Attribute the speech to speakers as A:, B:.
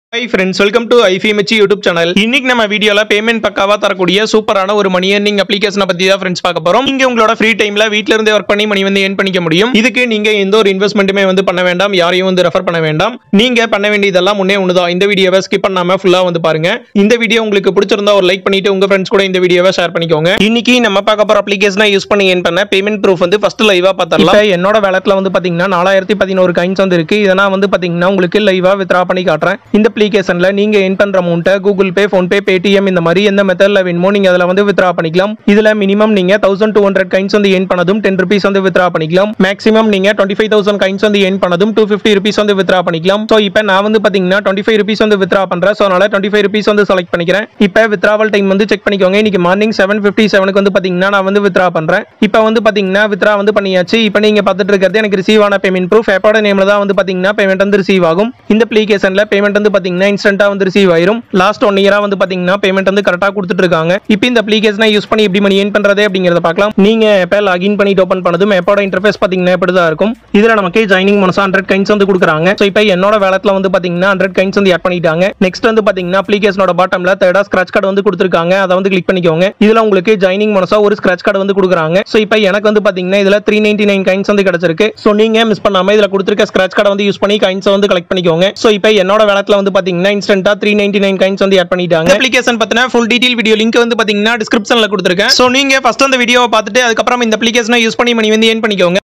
A: high friends welcome to IFMH YouTube channel இன்னைக்கு நம்ம வீடியோல பேமெண்ட் பக்காவா தரக்கூடிய சூப்பரான ஒரு மணி earning அப்ளிகேஷனை பத்தி தான் ஃப்ரெண்ட்ஸ் பார்க்க போறோம் நீங்க உங்களோட ஃப்ரீ டைம்ல வீட்ல இருந்தே ஒர்க் பண்ணி மணி வந்து ஏர்ன் பண்ணிக்க முடியும் இதுக்கு நீங்க எந்த ஒரு இன்வெஸ்ட்மெண்ட்டுமே வந்து பண்ண வேண்டாம் யாரையும் வந்து ரெஃபர் பண்ண வேண்டாம் நீங்க பண்ண வேண்டியதெல்லாம் முன்னே ஒண்ணுதான் இந்த வீடியோவை ஸ்கிப் பண்ணாம ஃபுல்லா வந்து பாருங்க இந்த வீடியோ உங்களுக்கு பிடிச்சிருந்தா ஒரு லைக் பண்ணிட்டு உங்க ஃப்ரெண்ட்ஸ் கூட இந்த வீடியோவை ஷேர் பண்ணிக்கோங்க இன்னைக்கு நம்ம பார்க்க போற அப்ளிகேஷனை யூஸ் பண்ணி ஏர்ன் பண்ண பேமெண்ட் ப்ரூஃப் வந்து ஃபர்ஸ்ட் லைவா பார்த்தரலாம் இப்ப என்னோட வேலட்ல வந்து பாத்தீங்கன்னா நாலாயிரத்தி பதினோரு கைன்ஸ் வந்து இருக்கு இதை நான் வந்து பாத்தீங்கன்னா உங்களுக்கு லைவா வித்ரா பண்ணி காட்டுறேன் இந்த அப்ளிகேஷன்ல நீங்க என் பண்ற அமௌண்ட்டை Google Pay PhonePe Paytm இந்த மாதிரி எந்த மெத்தட்ல வேணுமோ நீங்க அதுல வந்து வித்ரா பண்ணிக்கலாம் இதுல மினிமம் நீங்க தௌசண்ட் டூ ஹண்ட்ரட் கைன்ஸ் வந்து ஏன் பண்ணதும் டென் ருபீஸ் வந்து வித்ரா பண்ணிக்கலாம் மேக்ஸிமம் நீங்க டுவெண்ட்டி ஃபைவ் தௌசண்ட் கைன்ஸ் வந்து ஏன் பண்ணதும் டூ ஃபிஃப்டி ருபீஸ் வந்து வித்ரா பண்ணிக்கலாம் ஸோ இப்போ நான் வந்து பாத்தீங்கன்னா டுவெண்ட்டி ஃபைவ் ருபீஸ் வந்து வித்ரா பண்றேன் ஸோ அதனால டுவெண்ட்டி ஃபைவ் ருபீஸ் வந்து செலக்ட் பண்ணிக்கிறேன் இப்போ வித்ராவல் டைம் வந்து செக் பண்ணிக்கோங்க இன்னைக்கு மார்னிங் செவன் ஃபிஃப்டி செவனுக்கு வந்து பாத்தீங்கன்னா நான் வந்து வித்ரா பண்றேன் இப்போ வந்து பாத்தீங்கன்னா வித்ரா வந்து பண்ணியாச்சு இப்போ நீங்க பார்த்துட்டு இருக்கிறது எனக்கு ரிசீவ் ஆன பேமெண்ட் ப்ரூஃப் எப்போட நேம்ல தான் வந்து பாத்தீங்கன்னா பேமெண்ட் வந்து ரிசீவ் ஆகும் இந்த அப்ளிகேஷன்ல பேமெண்ட் வந்து பாத்தீங்கன்னா இன்ஸ்டன்ட்டா வந்து ரிசீவ் ஆயிரும் லாஸ்ட் ஒன் இயரா வந்து பாத்தீங்கன்னா பேமெண்ட் வந்து கரெக்டா கொடுத்துட்டு இருக்காங்க இப்போ இந்த அப்ளிகேஷனை யூஸ் பண்ணி எப்படி மணி ஏன் பண்றது அப்படிங்கறத பார்க்கலாம் நீங்க எப்ப லாகின் பண்ணிட்டு ஓபன் பண்ணதும் எப்போட இன்டர்ஃபேஸ் பாத்தீங்கன்னா இப்படி தான் இருக்கும் இதுல நமக்கு ஜாயினிங் மனசா ஹண்ட்ரட் கைன்ஸ் வந்து கொடுக்குறாங்க ஸோ இப்போ என்னோட வேலட்ல வந்து பாத்தீங்கன்னா ஹண்ட்ரட் கைன்ஸ் வந்து ஆட் பண்ணிட்டாங்க நெக்ஸ்ட் வந்து பாத்தீங்கன்னா அப்ளிகேஷனோட பாட்டம்ல தேர்டா ஸ்கிராச் கார்டு வந்து கொடுத்துருக்காங்க அதை வந்து கிளிக் பண்ணிக்கோங்க இதுல உங்களுக்கு ஜாயினிங் மனசா ஒரு ஸ்கிராச் கார்டு வந்து கொடுக்குறாங்க ஸோ இப்போ எனக்கு வந்து பாத்தீங்கன்னா இதுல த்ரீ நைன்டி நைன் கைன்ஸ் வந்து கிடைச்சிருக்கு ஸோ நீங்க மிஸ் பண்ணாம இதுல கொடுத்துருக்க ஸ்கிராச் கார்டை வந்து யூஸ் பண்ணி கைன்ஸ் வந்து கலெக்ட் பண்ணிக்கோங்க ஸோ இப்போ என்னோட வேலட்ல வந்து பாத்தீங்கன்னா இன்ஸ்டன்டா த்ரீ நைன்டி நைன் கைன்ஸ் வந்து ஆட் பண்ணிட்டாங்க அப்ளிகேஷன் பத்தின ஃபுல் டீடைல் வீடியோ லிங்க் வந்து பாத்தீங்கன்னா டிஸ்கிரிப்ஷன்ல கொடுத்துருக்கேன் ஸோ நீங்க ஃபர்ஸ்ட் அந்த வீடியோவை பார்த்துட்டு அதுக்கப்புறம் இந்த அப்ளிகேஷனை யூஸ் பண்ணி மணி வந்து ஏன் பண்ணிக்கோங்க